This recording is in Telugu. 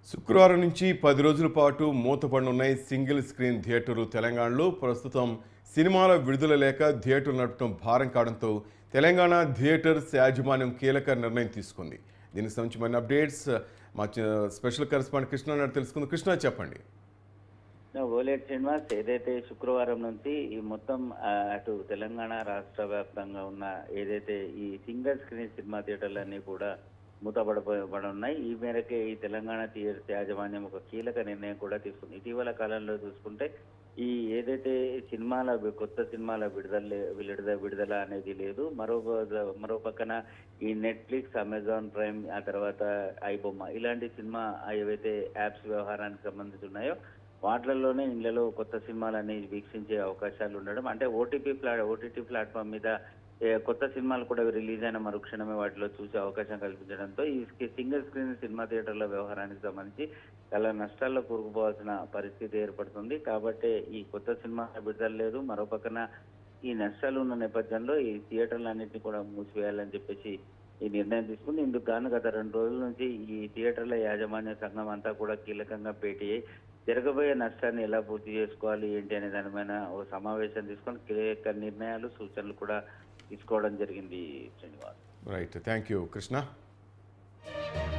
శుక్రవారం నుంచి పది రోజుల పాటు మూతపడనున్నాయి సింగిల్ స్క్రీన్ థియేటర్లు తెలంగాణలో ప్రస్తుతం సినిమాల విడుదల లేక థియేటర్లు నడపడం భారం కావడంతో తెలంగాణ థియేటర్స్ యాజమాన్యం కీలక నిర్ణయం తీసుకుంది దీనికి సంబంధించి మన అప్డేట్స్ మా చ- స్పెషల్ కరెస్పాండెంట్ కృష్ణ నాయుడు తెలుసుకుంది కృష్ణ చెప్పండి ఓలేట్ శ్రీనివాస్ ఏదైతే శుక్రవారం నుంచి ఈ మొత్తం ఆ, అటు తెలంగాణ రాష్ట్ర వ్యాప్తంగా ఉన్న ఏదైతే ఈ సింగిల్ స్క్రీన్ సినిమా థియేటర్లన్నీ కూడా మూతపడబడున్నాయి ఈ మేరకే ఈ తెలంగాణ థియేటర్స్ యాజమాన్యం ఒక కీలక నిర్ణయం కూడా తీసుకుంది ఇటీవల కాలంలో చూసుకుంటే ఈ ఏదైతే సినిమాల వి- కొత్త సినిమాల విడుదల విడుదల విడుదల అనేది లేదు మరో ప- మరో పక్కన ఈ నెట్ఫ్లిక్స్ అమెజాన్ ప్రైమ్ ఆ తర్వాత ఐబొమ్మ ఇలాంటి సినిమా ఏవైతే యాప్స్ వ్యవహారానికి సంబంధించి ఉన్నాయో వాటిలలోనే ఇళ్లలో కొత్త సినిమాలన్నీ వీక్షించే అవకాశాలు ఉండడం అంటే ఓటీపీ ప్లా ఓటీటీ ప్లాట్ఫామ్ మీద ఏ, కొత్త సినిమాలు కూడా రిలీజ్ అయిన మరుక్షణమే వాటిలో చూసే అవకాశం కల్పించడంతో ఈ స్కి- సింగిల్ స్క్రీన్ సినిమా థియేటర్ల వ్యవహారానికి సంబంధించి చాలా నష్టాల్లో కూరుకుపోవాల్సిన పరిస్థితి ఏర్పడుతుంది కాబట్టి ఈ కొత్త సినిమా విడుదల లేదు మరో పక్కన ఈ నష్టాలు ఉన్న నేపథ్యంలో ఈ థియేటర్లన్నింటినీ కూడా మూసివేయాలని చెప్పేసి ఈ నిర్ణయం తీసుకుంది ఇందుకు గాను గత రెండు రోజుల నుంచి ఈ థియేటర్ల యాజమాన్య సంఘం అంతా కూడా కీలకంగా భేటీ అయ్యి జరగబోయే నష్టాన్ని ఎలా పూర్తి చేసుకోవాలి ఏంటి అనే దాని మీద ఒక సమావేశం తీసుకొని కీలక నిర్ణయాలు సూచనలు కూడా తీసుకోవడం జరిగింది Srinivas right thank you Krishna